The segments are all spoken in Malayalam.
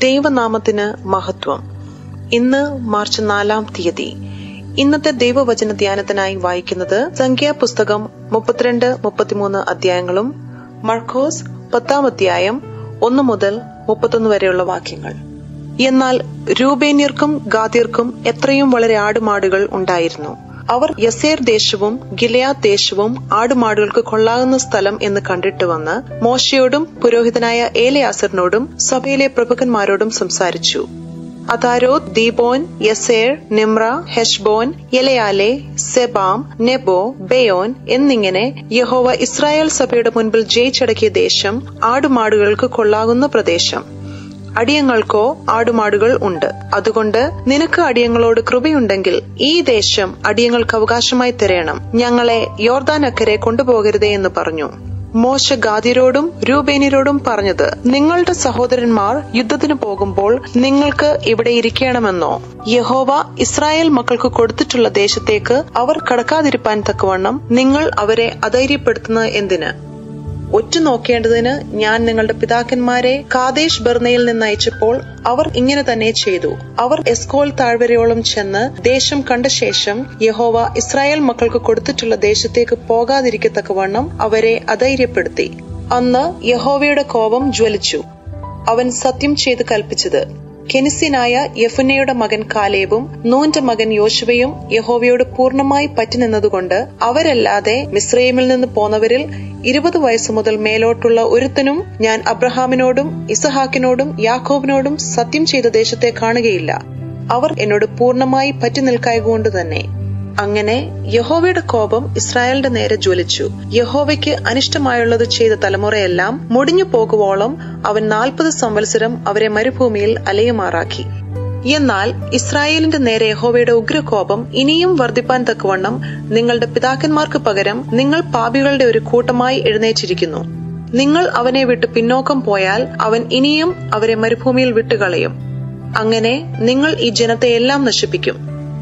ദൈവനാമത്തിന് മഹത്വം ഇന്ന് മാർച്ച് നാലാം തീയതി ഇന്നത്തെ ദൈവവചന ധ്യാനത്തിനായി വായിക്കുന്നത് സംഖ്യാപുസ്തകം മുപ്പത്തിരണ്ട് മുപ്പത്തിമൂന്ന് അധ്യായങ്ങളും മർക്കോസ് പത്താം അധ്യായം ഒന്ന് മുതൽ മുപ്പത്തൊന്ന് വരെയുള്ള വാക്യങ്ങൾ എന്നാൽ രൂപേന്യർക്കും ഗാദ്യർക്കും എത്രയും വളരെ ആടുമാടുകൾ ഉണ്ടായിരുന്നു അവർ യസേർ ദേശവും ഗിലയാദ് ദേശവും ആടുമാടുകൾക്ക് കൊള്ളാകുന്ന സ്ഥലം എന്ന് കണ്ടിട്ട് വന്ന് മോശയോടും പുരോഹിതനായ ഏലയാസറിനോടും സഭയിലെ പ്രഭുക്കന്മാരോടും സംസാരിച്ചു അതാരോത് ദീബോൻ യസേർ നിമ്ര ഹെഷ്ബോൻ യലയാലെ സെബാം നെബോ ബെയോൻ എന്നിങ്ങനെ യഹോവ ഇസ്രായേൽ സഭയുടെ മുൻപിൽ ജയിച്ചടക്കിയ ദേശം ആടുമാടുകൾക്ക് കൊള്ളാകുന്ന പ്രദേശം അടിയങ്ങൾക്കോ ആടുമാടുകൾ ഉണ്ട് അതുകൊണ്ട് നിനക്ക് അടിയങ്ങളോട് കൃപയുണ്ടെങ്കിൽ ഈ ദേശം അടിയങ്ങൾക്ക് അവകാശമായി തരയണം ഞങ്ങളെ യോർദാനക്കരെ കൊണ്ടുപോകരുതേ എന്ന് പറഞ്ഞു മോശ ഗാദിരോടും രൂപേനിരോടും പറഞ്ഞത് നിങ്ങളുടെ സഹോദരന്മാർ യുദ്ധത്തിന് പോകുമ്പോൾ നിങ്ങൾക്ക് ഇവിടെ ഇരിക്കണമെന്നോ യഹോവ ഇസ്രായേൽ മക്കൾക്ക് കൊടുത്തിട്ടുള്ള ദേശത്തേക്ക് അവർ കടക്കാതിരിപ്പാൻ തക്കവണ്ണം നിങ്ങൾ അവരെ അധൈര്യപ്പെടുത്തുന്നത് എന്തിന് ഒറ്റുനോക്കേണ്ടതിന് ഞാൻ നിങ്ങളുടെ പിതാക്കന്മാരെ കാദേശ് ബർണയിൽ നിന്ന് അയച്ചപ്പോൾ അവർ ഇങ്ങനെ തന്നെ ചെയ്തു അവർ എസ്കോൾ താഴ്വരയോളം ചെന്ന് ദേശം കണ്ട ശേഷം യഹോവ ഇസ്രായേൽ മക്കൾക്ക് കൊടുത്തിട്ടുള്ള ദേശത്തേക്ക് പോകാതിരിക്കത്തക്കവണ്ണം അവരെ അധൈര്യപ്പെടുത്തി അന്ന് യഹോവയുടെ കോപം ജ്വലിച്ചു അവൻ സത്യം ചെയ്ത് കൽപ്പിച്ചത് കെനിസിനായ യഫുനയുടെ മകൻ കാലേബും നൂന്റെ മകൻ യോശുവയും യഹോവയോട് പൂർണ്ണമായി പറ്റിനിന്നതുകൊണ്ട് അവരല്ലാതെ മിസ്രൈമിൽ നിന്ന് പോന്നവരിൽ ഇരുപത് വയസ്സ് മുതൽ മേലോട്ടുള്ള ഒരുത്തനും ഞാൻ അബ്രഹാമിനോടും ഇസഹാക്കിനോടും യാക്കോബിനോടും സത്യം ചെയ്ത ദേശത്തെ കാണുകയില്ല അവർ എന്നോട് പൂർണ്ണമായി പറ്റി നിൽക്കായകൊണ്ട് തന്നെ അങ്ങനെ യഹോവയുടെ കോപം ഇസ്രായേലിന്റെ നേരെ ജ്വലിച്ചു യഹോവയ്ക്ക് അനിഷ്ടമായുള്ളത് ചെയ്ത തലമുറയെല്ലാം മുടിഞ്ഞു പോകുവോളം അവൻ നാൽപ്പത് സംവത്സരം അവരെ മരുഭൂമിയിൽ അലയുമാറാക്കി എന്നാൽ ഇസ്രായേലിന്റെ നേരെ യഹോവയുടെ ഉഗ്രകോപം ഇനിയും വർദ്ധിപ്പാൻ തക്കവണ്ണം നിങ്ങളുടെ പിതാക്കന്മാർക്ക് പകരം നിങ്ങൾ പാപികളുടെ ഒരു കൂട്ടമായി എഴുന്നേറ്റിരിക്കുന്നു നിങ്ങൾ അവനെ വിട്ട് പിന്നോക്കം പോയാൽ അവൻ ഇനിയും അവരെ മരുഭൂമിയിൽ വിട്ടുകളയും അങ്ങനെ നിങ്ങൾ ഈ ജനത്തെ എല്ലാം നശിപ്പിക്കും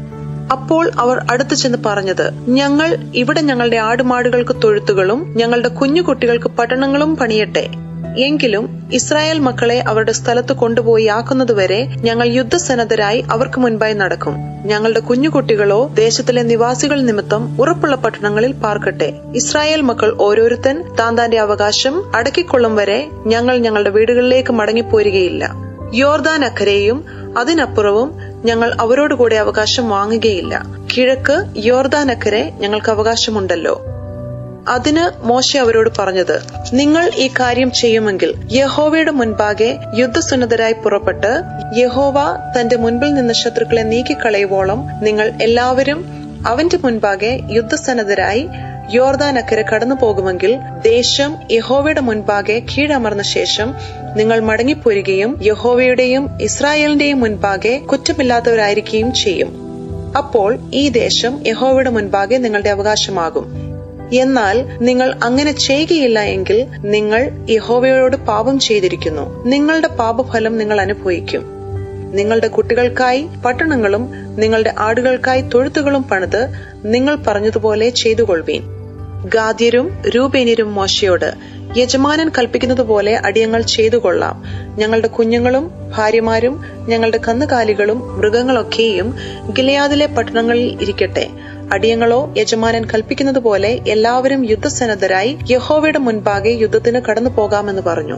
അപ്പോൾ അവർ അടുത്തു ചെന്ന് പറഞ്ഞത് ഞങ്ങൾ ഇവിടെ ഞങ്ങളുടെ ആടുമാടുകൾക്ക് തൊഴുത്തുകളും ഞങ്ങളുടെ കുഞ്ഞുകുട്ടികൾക്ക് പട്ടണങ്ങളും പണിയട്ടെ എങ്കിലും ഇസ്രായേൽ മക്കളെ അവരുടെ സ്ഥലത്ത് കൊണ്ടുപോയി ആക്കുന്നതുവരെ ഞങ്ങൾ യുദ്ധസന്നദ്ധരായി അവർക്ക് മുൻപായി നടക്കും ഞങ്ങളുടെ കുഞ്ഞുകുട്ടികളോ ദേശത്തിലെ നിവാസികൾ നിമിത്തം ഉറപ്പുള്ള പട്ടണങ്ങളിൽ പാർക്കട്ടെ ഇസ്രായേൽ മക്കൾ ഓരോരുത്തൻ താൻ താന്റെ അവകാശം അടക്കിക്കൊള്ളും വരെ ഞങ്ങൾ ഞങ്ങളുടെ വീടുകളിലേക്ക് മടങ്ങിപ്പോരുകയില്ല യോർദാൻ അക്കരെയും അതിനപ്പുറവും ഞങ്ങൾ അവരോടുകൂടെ അവകാശം വാങ്ങുകയില്ല കിഴക്ക് യോർദാനക്കരെ ഞങ്ങൾക്ക് അവകാശമുണ്ടല്ലോ അതിന് മോശ അവരോട് പറഞ്ഞത് നിങ്ങൾ ഈ കാര്യം ചെയ്യുമെങ്കിൽ യഹോവയുടെ മുൻപാകെ യുദ്ധസുന്നതരായി പുറപ്പെട്ട് യഹോവ തന്റെ മുൻപിൽ നിന്ന് ശത്രുക്കളെ നീക്കിക്കളയുവോളം നിങ്ങൾ എല്ലാവരും അവന്റെ മുൻപാകെ യുദ്ധസന്നദ്ധരായി യോർദാൻ അക്കരെ കടന്നു പോകുമെങ്കിൽ ദേശം യഹോവയുടെ മുൻപാകെ കീഴമർന്ന ശേഷം നിങ്ങൾ മടങ്ങിപ്പോരുകയും യഹോവയുടെയും ഇസ്രായേലിന്റെയും മുൻപാകെ കുറ്റമില്ലാത്തവരായിരിക്കുകയും ചെയ്യും അപ്പോൾ ഈ ദേശം യഹോവയുടെ മുൻപാകെ നിങ്ങളുടെ അവകാശമാകും എന്നാൽ നിങ്ങൾ അങ്ങനെ ചെയ്യുകയില്ല എങ്കിൽ നിങ്ങൾ യഹോവയോട് പാപം ചെയ്തിരിക്കുന്നു നിങ്ങളുടെ പാപഫലം നിങ്ങൾ അനുഭവിക്കും നിങ്ങളുടെ കുട്ടികൾക്കായി പട്ടണങ്ങളും നിങ്ങളുടെ ആടുകൾക്കായി തൊഴുത്തുകളും പണിത് നിങ്ങൾ പറഞ്ഞതുപോലെ ചെയ്തുകൊള്ളുവീൻ ഗാദ്യരും രൂപേനിരും മോശയോട് യജമാനൻ കൽപ്പിക്കുന്നത് പോലെ അടിയങ്ങൾ ചെയ്തു കൊള്ളാം ഞങ്ങളുടെ കുഞ്ഞുങ്ങളും ഭാര്യമാരും ഞങ്ങളുടെ കന്നുകാലികളും മൃഗങ്ങളൊക്കെയും ഗിലയാദിലെ പട്ടണങ്ങളിൽ ഇരിക്കട്ടെ അടിയങ്ങളോ യജമാനൻ കൽപ്പിക്കുന്നത് പോലെ എല്ലാവരും യുദ്ധസന്നദ്ധരായി യഹോവയുടെ മുൻപാകെ യുദ്ധത്തിന് കടന്നു പോകാമെന്ന് പറഞ്ഞു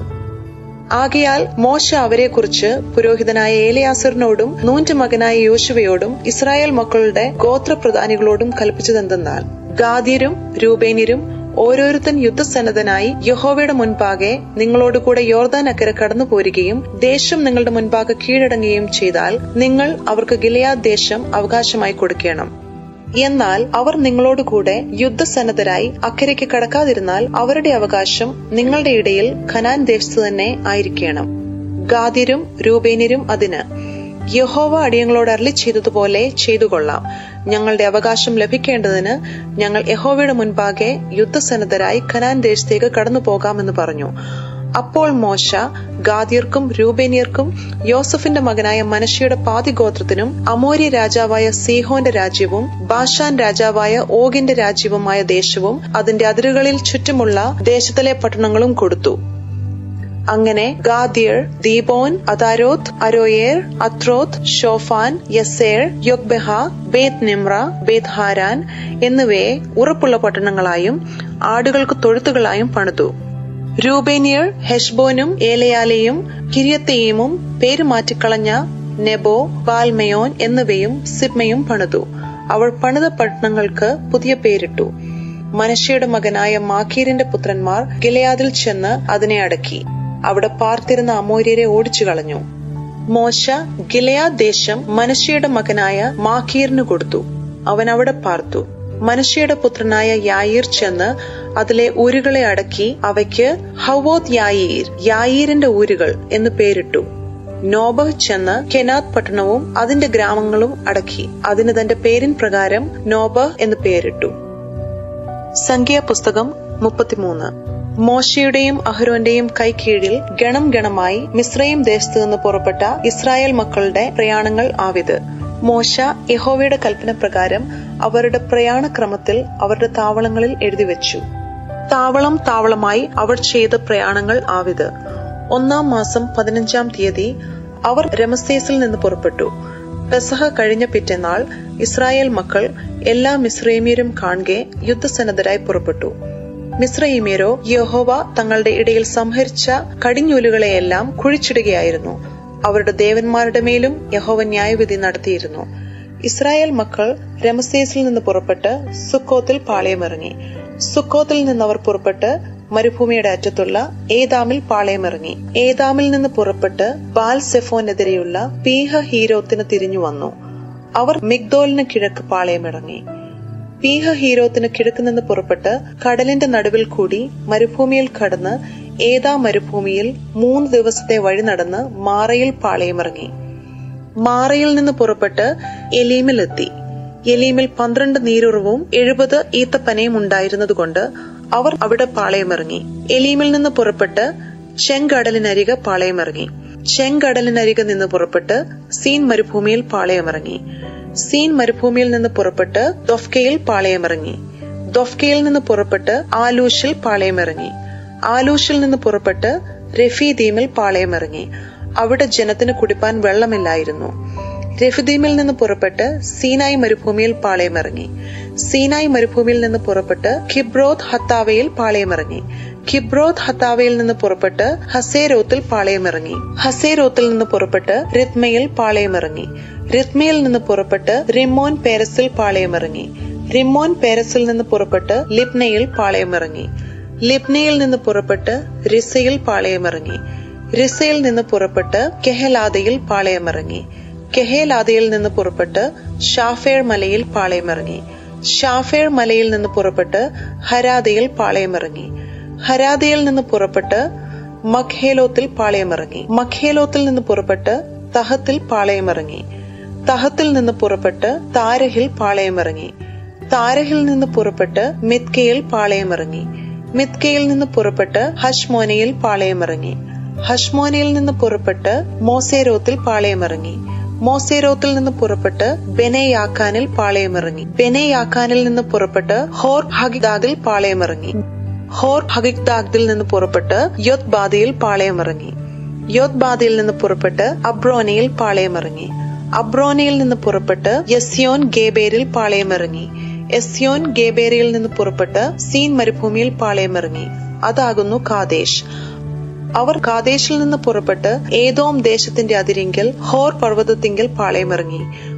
ആകയാൽ മോശ അവരെക്കുറിച്ച് പുരോഹിതനായ ഏലയാസറിനോടും നൂന്റെ മകനായ യോശുവയോടും ഇസ്രായേൽ മക്കളുടെ ഗോത്രപ്രധാനികളോടും കൽപ്പിച്ചതെന്തെന്നാൽ ഗാദ്യരും രൂപേന്യരും ഓരോരുത്തൻ യുദ്ധസന്നദ്ധനായി യഹോവയുടെ മുൻപാകെ നിങ്ങളോടുകൂടെ യോർദാൻ അക്കരെ കടന്നു പോരുകയും ദേശം നിങ്ങളുടെ മുൻപാകെ കീഴടങ്ങുകയും ചെയ്താൽ നിങ്ങൾ അവർക്ക് ഗിലയാദ് ദേശം അവകാശമായി കൊടുക്കണം എന്നാൽ അവർ നിങ്ങളോടുകൂടെ യുദ്ധസന്നദ്ധരായി അക്കരയ്ക്ക് കടക്കാതിരുന്നാൽ അവരുടെ അവകാശം നിങ്ങളുടെ ഇടയിൽ ഖനാൻ ദേശത്ത് തന്നെ ആയിരിക്കണം ഗാദിരും രൂപേനരും അതിന് യഹോവ അടിയങ്ങളോട് അരളി ചെയ്തതുപോലെ ചെയ്തുകൊള്ളാം ഞങ്ങളുടെ അവകാശം ലഭിക്കേണ്ടതിന് ഞങ്ങൾ യഹോവയുടെ മുൻപാകെ യുദ്ധസന്നദ്ധരായി ഖനാൻ ദേശത്തേക്ക് കടന്നു പോകാമെന്ന് പറഞ്ഞു അപ്പോൾ മോശ ഗാദിയർക്കും രൂപേനിയർക്കും യോസഫിന്റെ മകനായ മനശയുടെ പാതിഗോത്രത്തിനും അമോര്യ രാജാവായ സീഹോന്റെ രാജ്യവും ബാഷാൻ രാജാവായ ഓഗിന്റെ രാജ്യവുമായ ദേശവും അതിന്റെ അതിരുകളിൽ ചുറ്റുമുള്ള ദേശത്തിലെ പട്ടണങ്ങളും കൊടുത്തു അങ്ങനെ ഗാദിയർ ദീബോൻ അതാരോത്ത് അരോയേർ അത്രോത്ത് ഷോഫാൻ യസേർ യൊഗ്ബെഹ ബേത് നിമ്ര ബേത് ഹാരാൻ എന്നിവയെ ഉറപ്പുള്ള പട്ടണങ്ങളായും ആടുകൾക്ക് തൊഴുത്തുകളായും പണിതു രൂബേനിയർ ഹെഷ്ബോനും ഏലയാലയും കിരിയത്തെയുമും പേര് മാറ്റിക്കളഞ്ഞ നെബോ ബാൽമയോൻ എന്നിവയും സിബ്മയും പണിതു അവൾ പണിത പട്ടണങ്ങൾക്ക് പുതിയ പേരിട്ടു മനശയുടെ മകനായ മാക്കീരിന്റെ പുത്രന്മാർ ഗിലയാദിൽ ചെന്ന് അതിനെ അടക്കി അവിടെ പാർത്തിരുന്ന അമോര്യരെ ഓടിച്ചു കളഞ്ഞു മോശ ഗിലയാ ദേശം മനശയുടെ മകനായ മാക്കീറിന് കൊടുത്തു അവൻ അവിടെ പാർത്തു മനശയുടെ പുത്രനായ യായീർ ചെന്ന് അതിലെ ഊരുകളെ അടക്കി അവയ്ക്ക് ഹവോത് യായീർ യായീരിന്റെ ഊരുകൾ എന്ന് പേരിട്ടു നോബഹ് ചെന്ന് കെനാത് പട്ടണവും അതിന്റെ ഗ്രാമങ്ങളും അടക്കി അതിന് തന്റെ പേരിൻ പ്രകാരം നോബഹ് എന്ന് പേരിട്ടു സംഖ്യാപുസ്തകം മുപ്പത്തിമൂന്ന് മോശയുടെയും അഹരോന്റെയും കൈക്കീഴിൽ ഗണം ഗണമായി മിശ്രയും ദേശത്തു നിന്ന് പുറപ്പെട്ട ഇസ്രായേൽ മക്കളുടെ പ്രയാണങ്ങൾ ആവിത് മോശ യഹോവയുടെ കൽപ്പന പ്രകാരം അവരുടെ പ്രയാണക്രമത്തിൽ അവരുടെ താവളങ്ങളിൽ എഴുതിവെച്ചു താവളം താവളമായി അവർ ചെയ്ത പ്രയാണങ്ങൾ ആവിത് ഒന്നാം മാസം പതിനഞ്ചാം തീയതി അവർ രമസേസിൽ നിന്ന് പുറപ്പെട്ടു പെസഹ കഴിഞ്ഞ പിറ്റേന്നാൾ ഇസ്രായേൽ മക്കൾ എല്ലാ മിശ്രൈമ്യരും കാണുകെ യുദ്ധസന്നദ്ധരായി പുറപ്പെട്ടു മിശ്രൈമ്യരോ യഹോവ തങ്ങളുടെ ഇടയിൽ സംഹരിച്ച കടിഞ്ഞൂലുകളെയെല്ലാം കുഴിച്ചിടുകയായിരുന്നു അവരുടെ ദേവന്മാരുടെ മേലും യഹോവ ന്യായവിധി നടത്തിയിരുന്നു ഇസ്രായേൽ മക്കൾ രമസേസിൽ നിന്ന് പുറപ്പെട്ട് സുക്കോത്തിൽ പാളയമിറങ്ങി സുക്കോത്തിൽ നിന്ന് അവർ പുറപ്പെട്ട് മരുഭൂമിയുടെ അറ്റത്തുള്ള ഏതാമിൽ പാളയമിറങ്ങി ഏതാമിൽ നിന്ന് പുറപ്പെട്ട് ബാൽ സെഫോനെതിരെയുള്ള പീഹ ഹീരോത്തിന് തിരിഞ്ഞു വന്നു അവർ മിഗ്ദോലിന് കിഴക്ക് പാളയമിറങ്ങി പീഹ ഹീരോത്തിന് കിഴക്ക് നിന്ന് പുറപ്പെട്ട് കടലിന്റെ നടുവിൽ കൂടി മരുഭൂമിയിൽ കടന്ന് ഏതാ മരുഭൂമിയിൽ മൂന്ന് ദിവസത്തെ വഴി നടന്ന് മാറയിൽ പാളയമിറങ്ങി മാറയിൽ നിന്ന് പുറപ്പെട്ട് എലീമിലെത്തി എലീമിൽ പന്ത്രണ്ട് നീരുറവും എഴുപത് ഈത്തപ്പനയും ഉണ്ടായിരുന്നതുകൊണ്ട് അവർ അവിടെ പാളയമിറങ്ങി എലീമിൽ നിന്ന് പുറപ്പെട്ട് ചെങ്കടലിനരികെ പാളയമിറങ്ങി ചെങ്കടലിനരികെ നിന്ന് പുറപ്പെട്ട് സീൻ മരുഭൂമിയിൽ പാളയമിറങ്ങി സീൻ മരുഭൂമിയിൽ നിന്ന് പുറപ്പെട്ട് ദൊഫ്കയിൽ പാളയമിറങ്ങി ദൊഫ്കയിൽ നിന്ന് പുറപ്പെട്ട് ആലൂഷിൽ പാളയമിറങ്ങി ആലൂഷിൽ നിന്ന് പുറപ്പെട്ട് രഫീദീമിൽ പാളയമിറങ്ങി അവിടെ ജനത്തിന് കുടിപ്പാൻ വെള്ളമില്ലായിരുന്നു രഫിദീമിൽ നിന്ന് പുറപ്പെട്ട് സീനായി മരുഭൂമിയിൽ പാളയമിറങ്ങി സീനായി മരുഭൂമിയിൽ നിന്ന് പുറപ്പെട്ട് ഖിബ്രോത്ത് ഹത്താവയിൽ പാളയമിറങ്ങി ഖിബ്രോത്ത് ഹത്താവയിൽ നിന്ന് പുറപ്പെട്ട് ഹസേരോത്തിൽ പാളയമിറങ്ങി ഹസേരോത്തിൽ നിന്ന് പുറപ്പെട്ട് റിത്മയിൽ പാളയമിറങ്ങി റിത്മയിൽ നിന്ന് പുറപ്പെട്ട് റിമോൻ പേരസിൽ പാളയമിറങ്ങി റിമോൻ പേരസിൽ നിന്ന് പുറപ്പെട്ട് ലിബ്നയിൽ പാളയമിറങ്ങി ലിബ്നയിൽ നിന്ന് പുറപ്പെട്ട് റിസയിൽ പാളയമിറങ്ങി റിസയിൽ നിന്ന് പുറപ്പെട്ട് കെഹലാദയിൽ പാളയമിറങ്ങി കെഹേലാദയിൽ നിന്ന് പുറപ്പെട്ട് ഷാഫേർ മലയിൽ പാളയമിറങ്ങി ഷാഫേർ മലയിൽ നിന്ന് പുറപ്പെട്ട് ഹരാദയിൽ പാളയമിറങ്ങി ഹരാദയിൽ നിന്ന് പുറപ്പെട്ട് മഖേലോത്തിൽ പാളയമിറങ്ങി മഖേലോത്തിൽ നിന്ന് പുറപ്പെട്ട് തഹത്തിൽ പാളയമിറങ്ങി തഹത്തിൽ നിന്ന് പുറപ്പെട്ട് താരഹിൽ പാളയമിറങ്ങി താരഹിൽ നിന്ന് പുറപ്പെട്ട് മിത്കയിൽ പാളയമിറങ്ങി മിത്കയിൽ നിന്ന് പുറപ്പെട്ട് ഹഷ്മോനയിൽ പാളയമിറങ്ങി ഹഷ്മോനയിൽ നിന്ന് പുറപ്പെട്ട് മോസേരോത്തിൽ പാളയമിറങ്ങി മോസേരോത്തിൽ നിന്ന് പുറപ്പെട്ട് ബെനയാക്കാനിൽ പാളയമിറങ്ങി ബെനയാക്കാനിൽ നിന്ന് പുറപ്പെട്ട് ഹോർ ഹഗിദാഗിൽ പാളയമിറങ്ങി ഹോർ ഹഗിദാഗിൽ നിന്ന് പുറപ്പെട്ട് യോത് ബാദിയിൽ പാളയമിറങ്ങി യോത് ബാദിയിൽ നിന്ന് പുറപ്പെട്ട് അബ്രോനയിൽ പാളയമിറങ്ങി അബ്രോനയിൽ നിന്ന് പുറപ്പെട്ട് യസ്യോൻ ഗേബേരിൽ പാളയമിറങ്ങി എസ്യോൻ ഗേബേരിയിൽ നിന്ന് പുറപ്പെട്ട് സീൻ മരുഭൂമിയിൽ പാളയമിറങ്ങി അതാകുന്നു കാദേശ് അവർ കാദേശിൽ നിന്ന് പുറപ്പെട്ട് ഏതോം ദേശത്തിന്റെ അതിരിങ്കൽ ഹോർ പർവ്വതത്തിങ്കൽ പാളയമിറങ്ങി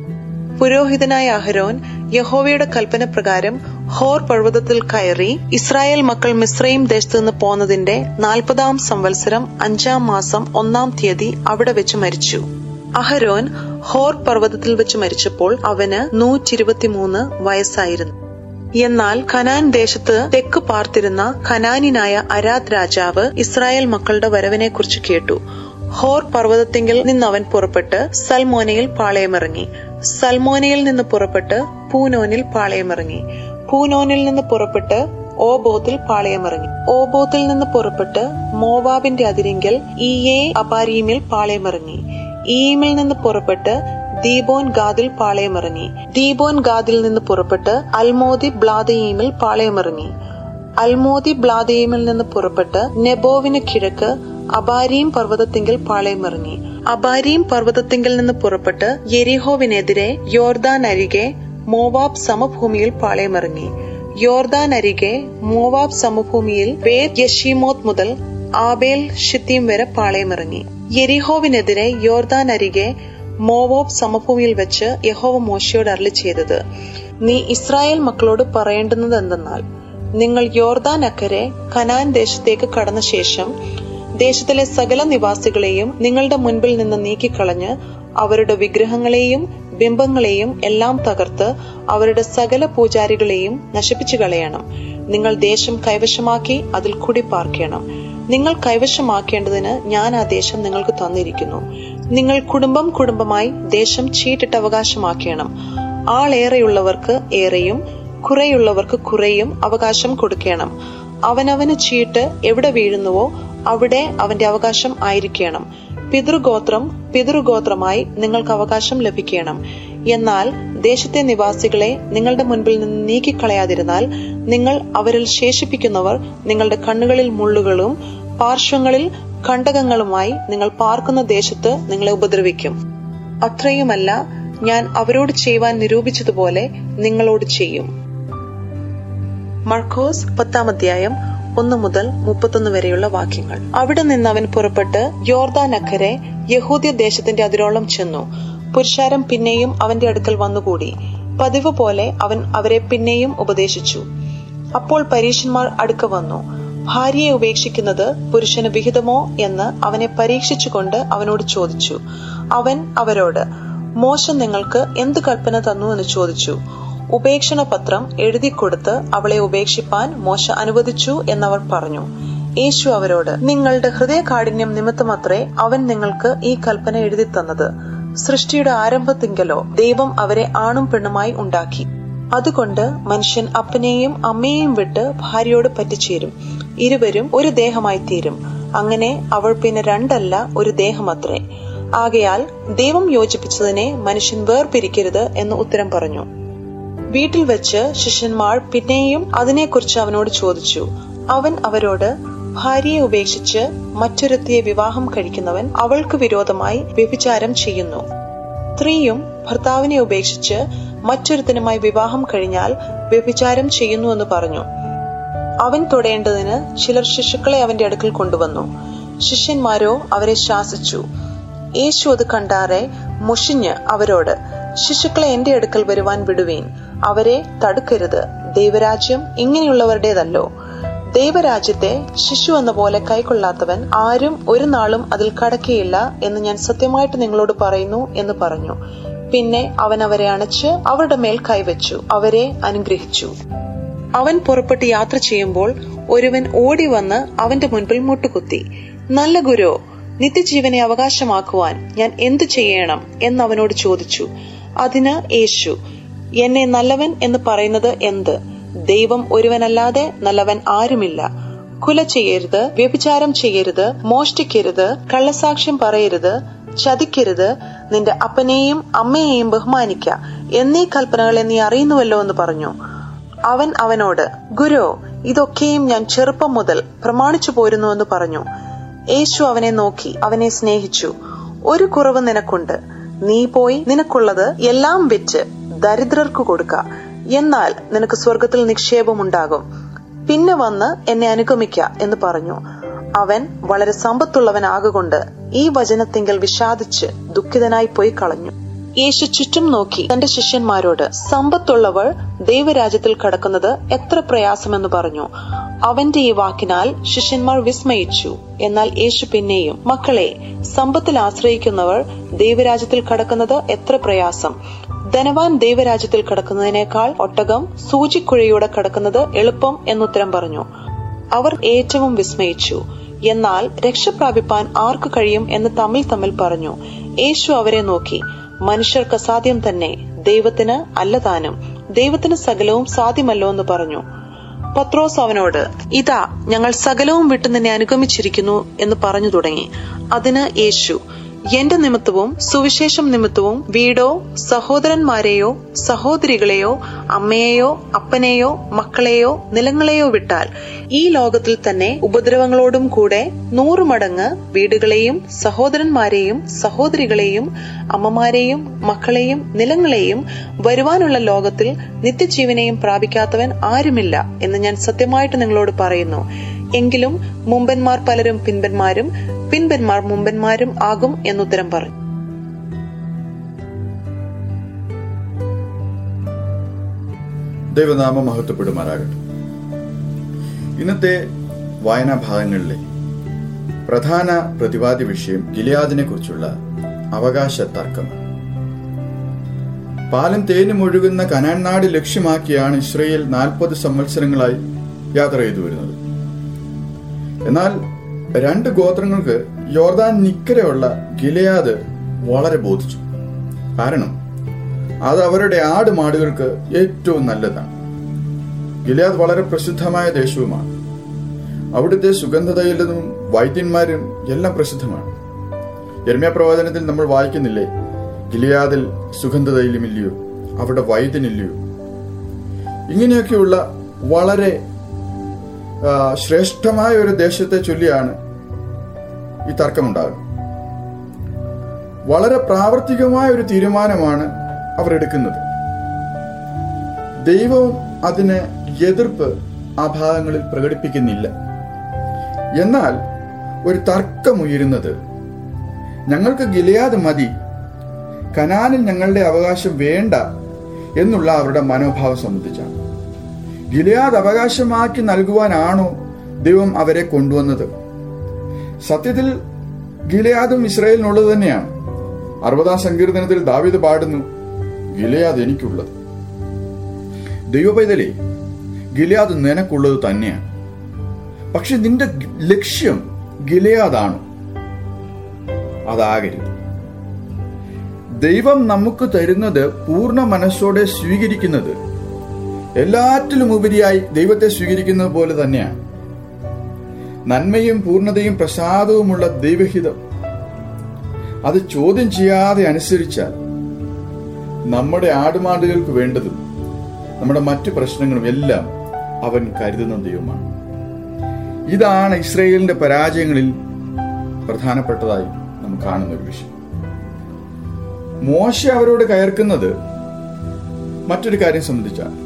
പുരോഹിതനായ അഹരോൻ യഹോവയുടെ കൽപ്പന പ്രകാരം ഹോർ പർവ്വതത്തിൽ കയറി ഇസ്രായേൽ മക്കൾ മിശ്രയും ദേശത്തു നിന്ന് പോന്നതിന്റെ നാൽപ്പതാം സംവത്സരം അഞ്ചാം മാസം ഒന്നാം തീയതി അവിടെ വെച്ച് മരിച്ചു അഹരോൻ ഹോർ പർവ്വതത്തിൽ വെച്ച് മരിച്ചപ്പോൾ അവന് നൂറ്റിരുപത്തിമൂന്ന് വയസ്സായിരുന്നു എന്നാൽ ഖനാൻ ദേശത്ത് തെക്ക് പാർത്തിരുന്ന ഖനാനിനായ അരാദ് രാജാവ് ഇസ്രായേൽ മക്കളുടെ വരവിനെ കുറിച്ച് കേട്ടു ഹോർ പർവ്വതത്തിങ്കിൽ നിന്ന് അവൻ പുറപ്പെട്ട് സൽമോനയിൽ പാളയമിറങ്ങി സൽമോനയിൽ നിന്ന് പുറപ്പെട്ട് പൂനോനിൽ പാളയമിറങ്ങി പൂനോനിൽ നിന്ന് പുറപ്പെട്ട് ഓബോത്തിൽ പാളയമിറങ്ങി ഓബോത്തിൽ നിന്ന് പുറപ്പെട്ട് മോവാബിന്റെ അതിരിങ്കൽ ഈയെ അപാരീമിൽ പാളയമിറങ്ങി ഈമിൽ നിന്ന് പുറപ്പെട്ട് ദീബോൻ ഗാദിൽ പാളയമിറങ്ങി ദീബോൻ ഗാദിൽ നിന്ന് പുറപ്പെട്ട് അൽമോദി ബ്ലാദയീമിൽ പാളയമിറങ്ങി അൽമോദി ബ്ലാദയീമിൽ നിന്ന് പുറപ്പെട്ട് നെബോവിന് കിഴക്ക് അബാരീം പർവ്വതത്തിങ്കിൽ പാളയമിറങ്ങി അബാരീം പർവ്വതത്തിങ്കിൽ നിന്ന് പുറപ്പെട്ട് യെരിഹോവിനെതിരെ യോർദാൻ അരികെ മോവാബ് സമഭൂമിയിൽ പാളയമിറങ്ങി യോർദാൻ അരികെ മോവാബ് സമഭൂമിയിൽ ബേത് യഷീമോത്ത് മുതൽ ആബേൽ ഷിത്തീം വരെ പാളയമിറങ്ങി യെരിഹോവിനെതിരെ യോർദാൻ അരികെ മോവോബ് സമഭൂമിയിൽ വെച്ച് യഹോവ മോശയോട് അരളി ചെയ്തത് നീ ഇസ്രായേൽ മക്കളോട് പറയേണ്ടുന്നത് എന്തെന്നാൽ നിങ്ങൾ യോർദാൻ അക്കരെ കനാൻ ദേശത്തേക്ക് കടന്ന ശേഷം ദേശത്തിലെ സകല നിവാസികളെയും നിങ്ങളുടെ മുൻപിൽ നിന്ന് നീക്കിക്കളഞ്ഞ് അവരുടെ വിഗ്രഹങ്ങളെയും ബിംബങ്ങളെയും എല്ലാം തകർത്ത് അവരുടെ സകല പൂജാരികളെയും നശിപ്പിച്ചു കളയണം നിങ്ങൾ ദേശം കൈവശമാക്കി അതിൽ കുടി പാർക്കണം നിങ്ങൾ കൈവശമാക്കേണ്ടതിന് ഞാൻ ആ ദേശം നിങ്ങൾക്ക് തന്നിരിക്കുന്നു നിങ്ങൾ കുടുംബം കുടുംബമായി ദേശം ചീട്ടിട്ട് അവകാശമാക്കണം ആളേറെയുള്ളവർക്ക് ഏറെയും കുറെയുള്ളവർക്ക് കുറെയും അവകാശം കൊടുക്കണം അവനവന് ചീട്ട് എവിടെ വീഴുന്നുവോ അവിടെ അവന്റെ അവകാശം ആയിരിക്കണം പിതൃഗോത്രം പിതൃഗോത്രമായി നിങ്ങൾക്ക് അവകാശം ലഭിക്കണം എന്നാൽ ദേശത്തെ നിവാസികളെ നിങ്ങളുടെ മുൻപിൽ നിന്ന് നീക്കിക്കളയാതിരുന്നാൽ നിങ്ങൾ അവരിൽ ശേഷിപ്പിക്കുന്നവർ നിങ്ങളുടെ കണ്ണുകളിൽ മുള്ളുകളും പാർശ്വങ്ങളിൽ കണ്ടകങ്ങളുമായി നിങ്ങൾ പാർക്കുന്ന ദേശത്ത് നിങ്ങളെ ഉപദ്രവിക്കും അത്രയുമല്ല ഞാൻ അവരോട് ചെയ്യുവാൻ നിരൂപിച്ചതുപോലെ നിങ്ങളോട് ചെയ്യും മർക്കോസ് പത്താം അധ്യായം ഒന്ന് മുതൽ മുപ്പത്തൊന്ന് വരെയുള്ള വാക്യങ്ങൾ അവിടെ നിന്ന് അവൻ പുറപ്പെട്ട് യോർദാൻ അക്കരെ യഹൂദ്യ ദേശത്തിന്റെ അതിരോളം ചെന്നു പുരുഷാരം പിന്നെയും അവന്റെ അടുക്കൽ വന്നുകൂടി പതിവ് പോലെ അവൻ അവരെ പിന്നെയും ഉപദേശിച്ചു അപ്പോൾ പരീശന്മാർ അടുക്ക വന്നു ഭാര്യയെ ഉപേക്ഷിക്കുന്നത് പുരുഷന് വിഹിതമോ എന്ന് അവനെ പരീക്ഷിച്ചുകൊണ്ട് അവനോട് ചോദിച്ചു അവൻ അവരോട് മോശ നിങ്ങൾക്ക് എന്ത് കൽപ്പന തന്നു എന്ന് ചോദിച്ചു ഉപേക്ഷണ പത്രം എഴുതി കൊടുത്ത് അവളെ ഉപേക്ഷിപ്പാൻ മോശ അനുവദിച്ചു എന്നവർ പറഞ്ഞു യേശു അവരോട് നിങ്ങളുടെ ഹൃദയകാഠിന്യം നിമിത്തമത്രേ അവൻ നിങ്ങൾക്ക് ഈ കൽപ്പന എഴുതി തന്നത് സൃഷ്ടിയുടെ ആരംഭത്തിങ്കലോ ദൈവം അവരെ ആണും പെണ്ണുമായി ഉണ്ടാക്കി അതുകൊണ്ട് മനുഷ്യൻ അപ്പനെയും അമ്മയെയും വിട്ട് ഭാര്യയോട് പറ്റിച്ചേരും ഇരുവരും ഒരു ദേഹമായി തീരും അങ്ങനെ അവൾ പിന്നെ രണ്ടല്ല ഒരു ദേഹമത്രേ ആകയാൽ ദൈവം യോജിപ്പിച്ചതിനെ മനുഷ്യൻ വേർപിരിക്കരുത് എന്ന് ഉത്തരം പറഞ്ഞു വീട്ടിൽ വെച്ച് ശിഷ്യന്മാർ പിന്നെയും അതിനെക്കുറിച്ച് അവനോട് ചോദിച്ചു അവൻ അവരോട് ഭാര്യയെ ഉപേക്ഷിച്ച് മറ്റൊരുത്തിയെ വിവാഹം കഴിക്കുന്നവൻ അവൾക്ക് വിരോധമായി വ്യഭിചാരം ചെയ്യുന്നു സ്ത്രീയും ഭർത്താവിനെ ഉപേക്ഷിച്ച് മറ്റൊരുത്തനുമായി വിവാഹം കഴിഞ്ഞാൽ വ്യഭിചാരം ചെയ്യുന്നു എന്ന് പറഞ്ഞു അവൻ തൊടേണ്ടതിന് ചിലർ ശിശുക്കളെ അവന്റെ അടുക്കൽ കൊണ്ടുവന്നു ശിഷ്യന്മാരോ അവരെ ശാസിച്ചു യേശു അത് കണ്ടാറെ മുഷിഞ്ഞ് അവരോട് ശിശുക്കളെ എന്റെ അടുക്കൽ വരുവാൻ വിടുവീൻ അവരെ തടുക്കരുത് ദൈവരാജ്യം ഇങ്ങനെയുള്ളവരുടേതല്ലോ ദൈവരാജ്യത്തെ ശിശു എന്ന പോലെ കൈക്കൊള്ളാത്തവൻ ആരും ഒരു നാളും അതിൽ കടക്കുകയില്ല എന്ന് ഞാൻ സത്യമായിട്ട് നിങ്ങളോട് പറയുന്നു എന്ന് പറഞ്ഞു പിന്നെ അവൻ അവരെ അണച്ച് അവരുടെ മേൽ കൈവച്ചു അവരെ അനുഗ്രഹിച്ചു അവൻ പുറപ്പെട്ട് യാത്ര ചെയ്യുമ്പോൾ ഒരുവൻ ഓടി വന്ന് അവന്റെ മുൻപിൽ മുട്ടുകുത്തി നല്ല ഗുരു നിത്യജീവനെ അവകാശമാക്കുവാൻ ഞാൻ എന്തു ചെയ്യണം എന്ന് അവനോട് ചോദിച്ചു അതിന് യേശു എന്നെ നല്ലവൻ എന്ന് പറയുന്നത് എന്ത് ദൈവം ഒരുവനല്ലാതെ നല്ലവൻ ആരുമില്ല കുല ചെയ്യരുത് വ്യഭിചാരം ചെയ്യരുത് മോഷ്ടിക്കരുത് കള്ളസാക്ഷ്യം പറയരുത് ചതിക്കരുത് നിന്റെ അപ്പനെയും അമ്മയെയും ബഹുമാനിക്ക എന്നീ കൽപ്പനകളെ നീ അറിയുന്നുവല്ലോ എന്ന് പറഞ്ഞു അവൻ അവനോട് ഗുരു ഇതൊക്കെയും ഞാൻ ചെറുപ്പം മുതൽ പ്രമാണിച്ചു പോരുന്നു എന്ന് പറഞ്ഞു യേശു അവനെ നോക്കി അവനെ സ്നേഹിച്ചു ഒരു കുറവ് നിനക്കുണ്ട് നീ പോയി നിനക്കുള്ളത് എല്ലാം വിറ്റ് ദരിദ്രർക്ക് കൊടുക്ക എന്നാൽ നിനക്ക് സ്വർഗത്തിൽ നിക്ഷേപമുണ്ടാകും പിന്നെ വന്ന് എന്നെ അനുഗമിക്ക എന്ന് പറഞ്ഞു അവൻ വളരെ സമ്പത്തുള്ളവനാകൊണ്ട് ഈ വചനത്തിങ്കൽ വിഷാദിച്ച് ദുഃഖിതനായി പോയി കളഞ്ഞു യേശു ചുറ്റും നോക്കി തന്റെ ശിഷ്യന്മാരോട് സമ്പത്തുള്ളവർ ദൈവരാജ്യത്തിൽ കടക്കുന്നത് എത്ര പ്രയാസമെന്ന് പറഞ്ഞു അവന്റെ ഈ വാക്കിനാൽ ശിഷ്യന്മാർ വിസ്മയിച്ചു എന്നാൽ യേശു പിന്നെയും മക്കളെ സമ്പത്തിൽ ആശ്രയിക്കുന്നവർ ദൈവരാജ്യത്തിൽ കടക്കുന്നത് എത്ര പ്രയാസം ധനവാൻ ദൈവരാജ്യത്തിൽ കടക്കുന്നതിനേക്കാൾ ഒട്ടകം സൂചിക്കുഴയൂടെ കടക്കുന്നത് എളുപ്പം എന്നുത്തരം പറഞ്ഞു അവർ ഏറ്റവും വിസ്മയിച്ചു എന്നാൽ രക്ഷപ്രാപിപ്പാൻ ആർക്ക് കഴിയും എന്ന് തമ്മിൽ തമ്മിൽ പറഞ്ഞു യേശു അവരെ നോക്കി മനുഷ്യർക്ക് അസാധ്യം തന്നെ ദൈവത്തിന് അല്ലതാനും ദൈവത്തിന് സകലവും സാധ്യമല്ലോ എന്ന് പറഞ്ഞു പത്രോസ് അവനോട് ഇതാ ഞങ്ങൾ സകലവും വിട്ട് നിന്നെ അനുഗമിച്ചിരിക്കുന്നു എന്ന് പറഞ്ഞു തുടങ്ങി അതിന് യേശു എന്റെ നിമിത്തവും സുവിശേഷം നിമിത്തവും വീടോ സഹോദരന്മാരെയോ സഹോദരികളെയോ അമ്മയെയോ അപ്പനെയോ മക്കളെയോ നിലങ്ങളെയോ വിട്ടാൽ ഈ ലോകത്തിൽ തന്നെ ഉപദ്രവങ്ങളോടും കൂടെ നൂറു മടങ്ങ് വീടുകളെയും സഹോദരന്മാരെയും സഹോദരികളെയും അമ്മമാരെയും മക്കളെയും നിലങ്ങളെയും വരുവാനുള്ള ലോകത്തിൽ നിത്യജീവനെയും പ്രാപിക്കാത്തവൻ ആരുമില്ല എന്ന് ഞാൻ സത്യമായിട്ട് നിങ്ങളോട് പറയുന്നു എങ്കിലും മുമ്പന്മാർ പലരും പിൻപന്മാരും പിൻപന്മാർ മുമ്പന്മാരും ആകും എന്നുത്തരം പറഞ്ഞു ദൈവനാമം മഹത്വപ്പെടുമാറാകട്ടെ ഇന്നത്തെ വായനാ ഭാഗങ്ങളിലെ പ്രധാന പ്രതിപാദ്യ വിഷയം ഗിലിയാദിനെ കുറിച്ചുള്ള അവകാശ തർക്കമാണ് പാലം തേനും ഒഴുകുന്ന കനാൻ നാട് ലക്ഷ്യമാക്കിയാണ് ഇസ്രയേൽ നാൽപ്പത് സംവത്സരങ്ങളായി യാത്ര ചെയ്തു വരുന്നത് എന്നാൽ രണ്ട് ഗോത്രങ്ങൾക്ക് യോർദാൻ നിക്കരെയുള്ള ഗിലയാദ് വളരെ ബോധിച്ചു കാരണം അത് അവരുടെ ആട് മാടുകൾക്ക് ഏറ്റവും നല്ലതാണ് ഗിലിയാദ് വളരെ പ്രസിദ്ധമായ ദേശവുമാണ് അവിടുത്തെ സുഗന്ധതൈലതും വൈദ്യന്മാരും എല്ലാം പ്രസിദ്ധമാണ് എർമ്യ പ്രവാചനത്തിൽ നമ്മൾ വായിക്കുന്നില്ലേ ഗിലിയാദിൽ സുഗന്ധതൈലമില്ലയോ അവിടെ വൈദ്യനില്ലയോ ഇങ്ങനെയൊക്കെയുള്ള വളരെ ആ, ശ്രേഷ്ഠമായ ഒരു ദേശത്തെ ചൊല്ലിയാണ് ഈ തർക്കമുണ്ടാകുന്നത് വളരെ പ്രാവർത്തികമായ ഒരു തീരുമാനമാണ് അവർ എടുക്കുന്നത് ദൈവം അതിന് എതിർപ്പ് ആ ഭാഗങ്ങളിൽ പ്രകടിപ്പിക്കുന്നില്ല എന്നാൽ ഒരു തർക്കമുയരുന്നത് ഞങ്ങൾക്ക് ഗിലിയാദ് മതി കനാനിൽ ഞങ്ങളുടെ അവകാശം വേണ്ട എന്നുള്ള അവരുടെ മനോഭാവം സംബന്ധിച്ചാണ് ഗിലിയാദ് അവകാശമാക്കി നൽകുവാനാണോ ദൈവം അവരെ കൊണ്ടുവന്നത് സത്യത്തിൽ ഗിലയാദും ഇസ്രായേലിനുള്ളത് തന്നെയാണ് അറുപതാം സങ്കീർത്തനത്തിൽ ദാവീദ് പാടുന്നു ഗിലയാദ് എനിക്കുള്ളത് ദൈവപൈതലേ ഗിലയാദ് നിനക്കുള്ളത് തന്നെയാണ് പക്ഷെ നിന്റെ ലക്ഷ്യം ഗിലയാദാണ് അതാകരുത് ദൈവം നമുക്ക് തരുന്നത് പൂർണ്ണ മനസ്സോടെ സ്വീകരിക്കുന്നത് എല്ലാറ്റിലും ഉപരിയായി ദൈവത്തെ സ്വീകരിക്കുന്നത് പോലെ തന്നെയാണ് നന്മയും പൂർണ്ണതയും പ്രസാദവുമുള്ള ദൈവഹിതം അത് ചോദ്യം ചെയ്യാതെ അനുസരിച്ചാൽ നമ്മുടെ ആടുമാടുകൾക്ക് വേണ്ടതും നമ്മുടെ മറ്റു പ്രശ്നങ്ങളും എല്ലാം അവൻ കരുതുന്ന ദൈവമാണ് ഇതാണ് ഇസ്രയേലിന്റെ പരാജയങ്ങളിൽ പ്രധാനപ്പെട്ടതായി നാം കാണുന്ന ഒരു വിഷയം മോശ അവരോട് കയർക്കുന്നത് മറ്റൊരു കാര്യം സംബന്ധിച്ചാണ്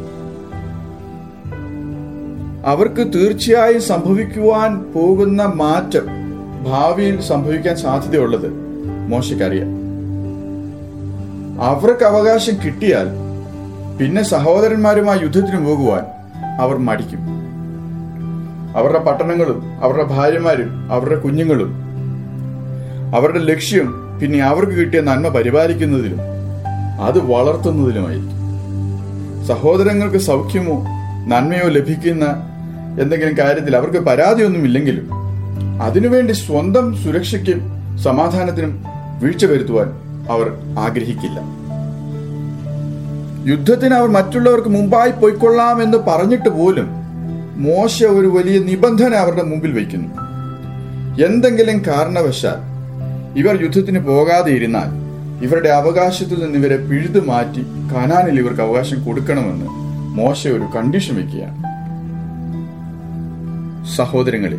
അവർക്ക് തീർച്ചയായും സംഭവിക്കുവാൻ പോകുന്ന മാറ്റം ഭാവിയിൽ സംഭവിക്കാൻ സാധ്യതയുള്ളത് മോശയ്ക്കറിയാം അവർക്ക് അവകാശം കിട്ടിയാൽ പിന്നെ സഹോദരന്മാരുമായി യുദ്ധത്തിന് പോകുവാൻ അവർ മടിക്കും അവരുടെ പട്ടണങ്ങളും അവരുടെ ഭാര്യമാരും അവരുടെ കുഞ്ഞുങ്ങളും അവരുടെ ലക്ഷ്യം പിന്നെ അവർക്ക് കിട്ടിയ നന്മ പരിപാലിക്കുന്നതിലും അത് വളർത്തുന്നതിലുമായിരിക്കും സഹോദരങ്ങൾക്ക് സൗഖ്യമോ നന്മയോ ലഭിക്കുന്ന എന്തെങ്കിലും കാര്യത്തിൽ അവർക്ക് പരാതിയൊന്നുമില്ലെങ്കിലും അതിനുവേണ്ടി സ്വന്തം സുരക്ഷയ്ക്കും സമാധാനത്തിനും വീഴ്ച വരുത്തുവാൻ അവർ ആഗ്രഹിക്കില്ല യുദ്ധത്തിന് അവർ മറ്റുള്ളവർക്ക് മുമ്പായി പൊയ്ക്കൊള്ളാം എന്ന് പറഞ്ഞിട്ട് പോലും മോശ ഒരു വലിയ നിബന്ധന അവരുടെ മുമ്പിൽ വയ്ക്കുന്നു എന്തെങ്കിലും കാരണവശാൽ ഇവർ യുദ്ധത്തിന് പോകാതെ ഇരുന്നാൽ ഇവരുടെ അവകാശത്തിൽ നിന്ന് ഇവരെ പിഴുതു മാറ്റി കനാനിൽ ഇവർക്ക് അവകാശം കൊടുക്കണമെന്ന് മോശ ഒരു കണ്ടീഷൻ വെക്കുകയാണ് സഹോദരങ്ങളെ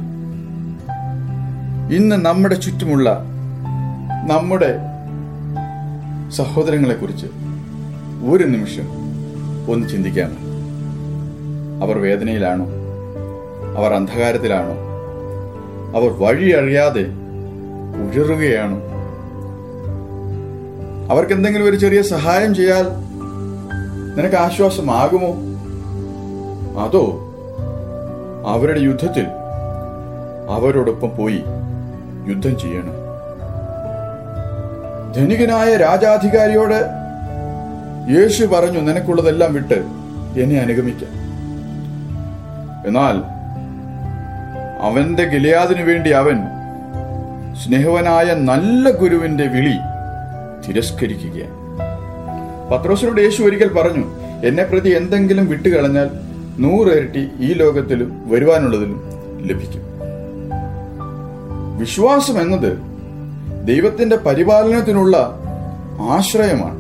ഇന്ന് നമ്മുടെ ചുറ്റുമുള്ള നമ്മുടെ സഹോദരങ്ങളെ കുറിച്ച് ഒരു നിമിഷം ഒന്ന് ചിന്തിക്കാമോ അവർ വേദനയിലാണോ അവർ അന്ധകാരത്തിലാണോ അവർ വഴി അറിയാതെ ഉഴറുകയാണോ അവർക്ക് എന്തെങ്കിലും ഒരു ചെറിയ സഹായം ചെയ്യാൽ നിനക്ക് ആശ്വാസമാകുമോ അതോ അവരുടെ യുദ്ധത്തിൽ അവരോടൊപ്പം പോയി യുദ്ധം ചെയ്യണം ധനികനായ രാജാധികാരിയോട് യേശു പറഞ്ഞു നിനക്കുള്ളതെല്ലാം വിട്ട് എന്നെ അനുഗമിക്കാം എന്നാൽ അവന്റെ ഗിലയാദിനു വേണ്ടി അവൻ സ്നേഹവനായ നല്ല ഗുരുവിന്റെ വിളി തിരസ്കരിക്കുകയാണ് പത്രോസിനോട് യേശു ഒരിക്കൽ പറഞ്ഞു എന്നെ പ്രതി എന്തെങ്കിലും വിട്ടുകളഞ്ഞാൽ നൂറിരട്ടി ഈ ലോകത്തിലും വരുവാനുള്ളതിലും ലഭിക്കും വിശ്വാസം എന്നത് ദൈവത്തിന്റെ പരിപാലനത്തിനുള്ള ആശ്രയമാണ്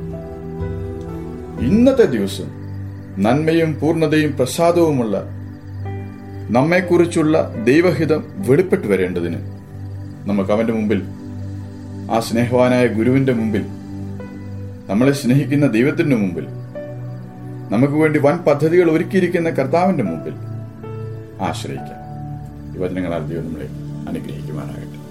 ഇന്നത്തെ ദിവസം നന്മയും പൂർണ്ണതയും പ്രസാദവുമുള്ള നമ്മെക്കുറിച്ചുള്ള ദൈവഹിതം വെളിപ്പെട്ടു വരേണ്ടതിന് നമുക്ക് അവന്റെ മുമ്പിൽ ആ സ്നേഹവാനായ ഗുരുവിന്റെ മുമ്പിൽ നമ്മളെ സ്നേഹിക്കുന്ന ദൈവത്തിന്റെ മുമ്പിൽ നമുക്ക് വേണ്ടി വൻ പദ്ധതികൾ ഒരുക്കിയിരിക്കുന്ന കർത്താവിന്റെ മുമ്പിൽ ആശ്രയിക്കാം ഈ വചനങ്ങളാൽ ദൈവം നമ്മളെ അനുഗ്രഹിക്കുവാനാകട്ടെ